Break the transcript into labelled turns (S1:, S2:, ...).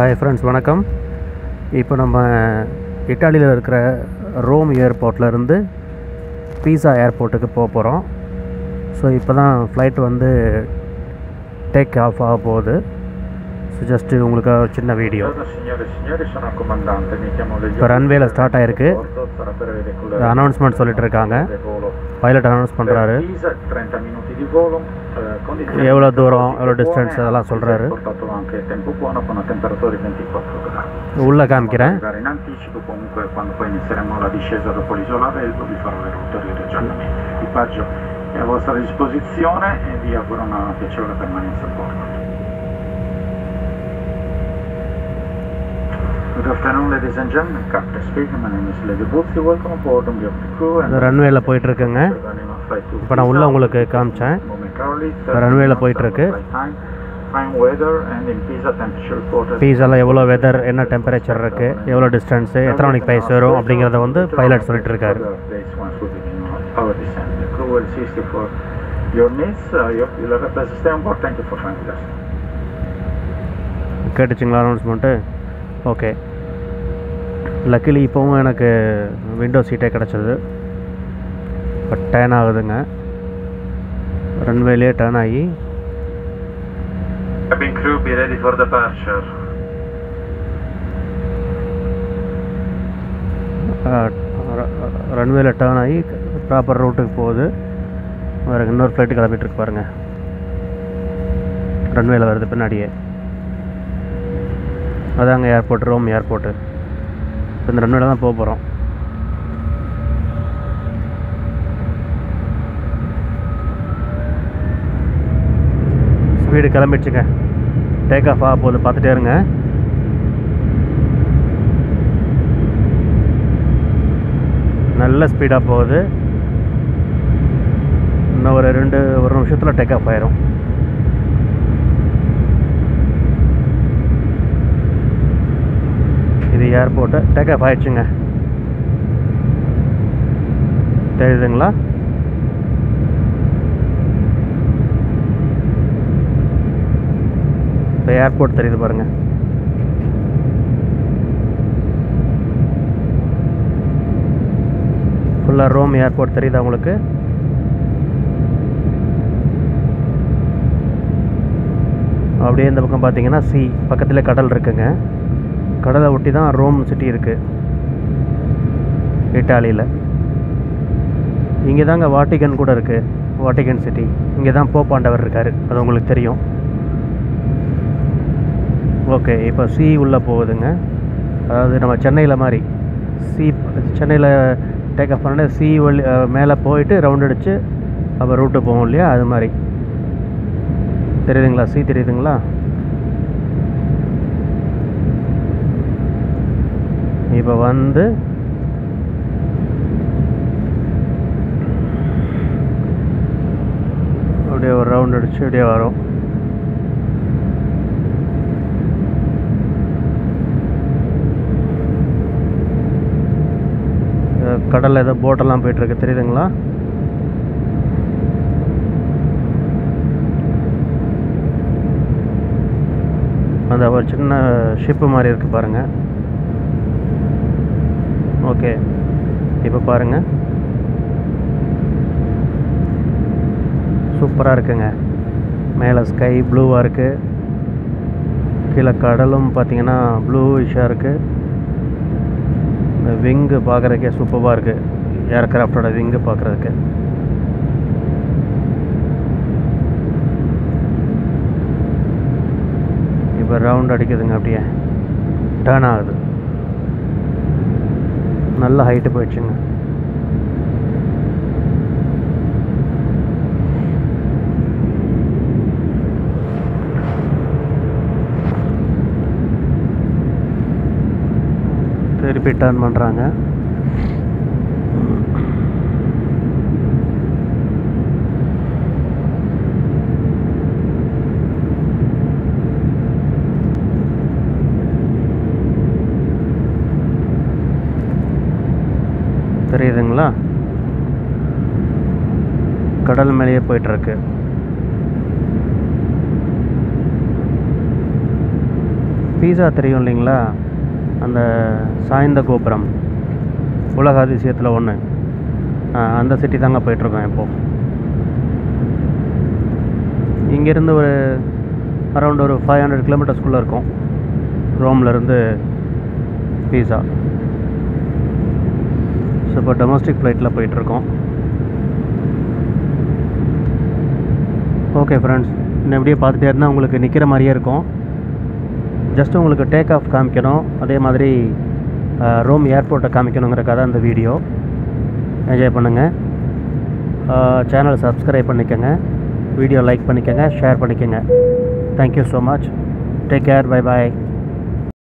S1: Hi friends வணக்கம் இப்போ நம்ம இட்டாலியில் இருக்கிற ரோம் ஏர்போர்ட்ல இருந்து பீஸா ஏர்போர்ட்டுக்கு போக போகிறோம் ஸோ இப்போ தான் ஃப்ளைட் வந்து டேக் ஆஃப் ஆக போகுது ஸோ ஜஸ்ட்டு உங்களுக்கு ஒரு சின்ன video
S2: Buongiorno signore e signori, sono il comandante, mi chiamo Leggio.
S1: இப்போ ரன்வேல ஸ்டார்ட் ஆயிருக்கு
S2: Sarà per vedere con
S1: announcement சொல்லிட்டு இருக்காங்க
S2: volo.
S1: பைலட் அனௌன்ஸ் பண்ணுறாரு
S2: Per Pisa, 30 minuti di volo, eh, condizioni
S1: எவ்வளோ தூரம்
S2: tempo
S1: எவ்வளோ
S2: buone,
S1: டிஸ்டன்ஸ் அதெல்லாம் சொல்கிறாரு
S2: Ho portato anche tempo buono con una temperatura di 24 gradi.
S1: உள்ளே காமிக்கிறேன்
S2: Arrivare in anticipo, comunque quando poi inizieremo la discesa dopo l'isola Veldo vi farò le ulteriori aggiornamenti. L'equipaggio è a vostra disposizione e vi auguro una piacevole permanenza a bordo. Good afternoon, ladies and gentlemen. Captain speaking. My name is Lady Bootsy. Welcome aboard on behalf of the crew and
S1: ரன்வேல போயிட்டுருக்குங்க
S2: Running on flight to
S1: இப்போ நான் உள்ளே
S2: Pisa.
S1: உங்களுக்கு காமிச்சேன்
S2: Momentarily,
S1: ரன்வேல போயிட்டு இருக்கு.
S2: flight time, fine weather and in Pisa temperature reported.
S1: பீஸாவில் எவ்வளோ weather என்ன temperature இருக்குது எவ்வளோ டிஸ்டன்ஸு எத்தனை மணிக்கு பைஸ் வரும் அப்படிங்கிறத வந்து பைலட் சொல்லிட்டு இருக்காரு
S2: Our descent. The crew will assist you for your needs. Uh, you- you'll have a pleasant stay on board. Thank you for flying with us.
S1: கேட்டுச்சிங்களா அனௌன்ஸ்மெண்ட்டு ஓகே லக்கிலி இப்போவும் எனக்கு விண்டோ சீட்டே கிடச்சிது இப்போ டேர்ன் ஆகுதுங்க ரன்வேலே டேர்ன் ஆகி
S2: Cabin crew, be ready for departure.
S1: ரன்வேல டேர்ன் ஆகி ப்ராப்பர் ரூட்டுக்கு போகுது வேறு இன்னொரு ஃப்ளைட்டு கிளம்பிட்டு இருக்கு பாருங்க ரன்வேல வருது பின்னாடியே அதாங்க ஏர்போர்ட் ரோம் ஏர்போர்ட்டு இப்போ இந்த ரன்வேல தான் போக போகிறோம் ஸ்பீடு கிளம்பிடுச்சுங்க டேக் ஆஃப் ஆக போகுது பார்த்துட்டே இருங்க நல்ல ஸ்பீடாக போகுது இன்னும் ஒரு ரெண்டு ஒரு நிமிஷத்தில் டேக் ஆஃப் ஆயிரும் இது ஏர்போர்ட்டு டேக் ஆஃப் ஆயிடுச்சுங்க தெரியுதுங்களா இப்போ ஏர்போர்ட் தெரியுது பாருங்க ஃபுல்லாக ரோம் ஏர்போர்ட் தெரியுதா உங்களுக்கு அப்படியே இந்த பக்கம் பார்த்தீங்கன்னா சி பக்கத்தில் கடல் இருக்குங்க கடலை ஒட்டி தான் ரோம் சிட்டி இருக்குது இட்டாலியில் இங்கே தாங்க வாட்டிகன் கூட இருக்குது வாட்டிகன் சிட்டி இங்கே தான் போப்பாண்டவர் இருக்கார் அது உங்களுக்கு தெரியும் ஓகே இப்போ சி உள்ளே போகுதுங்க அதாவது நம்ம சென்னையில் மாதிரி சி சென்னையில் டேக் ஆஃப் பண்ண சி வழி மேலே போயிட்டு ரவுண்ட் அடித்து அப்போ ரூட்டு போகும் இல்லையா அது மாதிரி தெரியுதுங்களா சி தெரியுதுங்களா இப்போ வந்து அப்படியே ஒரு ரவுண்ட் அடிச்சு அப்படியே வரும் கடலில் ஏதோ போட்டெல்லாம் போயிட்டுருக்கு தெரியுதுங்களா அந்த ஒரு சின்ன ஷிப்பு மாதிரி இருக்குது பாருங்கள் ஓகே இப்போ பாருங்கள் சூப்பராக இருக்குங்க மேலே ஸ்கை ப்ளூவாக இருக்குது கீழே கடலும் பார்த்தீங்கன்னா ப்ளூயிஷாக இருக்குது இந்த விங்கு பார்க்குறதுக்கே சூப்பராக இருக்குது ஏர்க்ராஃப்டோட விங்கு பார்க்குறதுக்கு இப்போ ரவுண்ட் அடிக்குதுங்க அப்படியே டேர்ன் ஆகுது நல்ல ஹைட்டு போயிடுச்சுங்க திருப்பி டர்ன் பண்ணுறாங்க தெரியுதுங்களா கடல் மேலேயே போயிட்டுருக்கு பீஸா தெரியும் இல்லைங்களா அந்த சாய்ந்த கோபுரம் உலக அதிசயத்தில் ஒன்று அந்த சிட்டி தாங்க போயிட்டுருக்கோம் இப்போது இங்கேருந்து ஒரு அரௌண்ட் ஒரு ஃபைவ் ஹண்ட்ரட் கிலோமீட்டர்ஸ்குள்ளே இருக்கும் ரோம்லேருந்து பீஸா ஸோ இப்போ டொமஸ்டிக் ஃப்ளைட்டில் போயிட்டுருக்கோம் ஓகே ஃப்ரெண்ட்ஸ் இன்னும் இப்படியே பார்த்துட்டே இருந்தால் உங்களுக்கு நிற்கிற மாதிரியே இருக்கும் ஜஸ்ட் உங்களுக்கு டேக் ஆஃப் காமிக்கணும் அதே மாதிரி அஹ், ரோம் ஏர்போர்ட்டை காமிக்கணுங்கிறக்காக தான் இந்த வீடியோ என்ஜாய் பண்ணுங்கள் சேனலை சப்ஸ்கிரைப் பண்ணிக்கோங்க வீடியோ லைக் பண்ணிக்கோங்க ஷேர் பண்ணிக்கோங்க thank you so much take care bye பாய்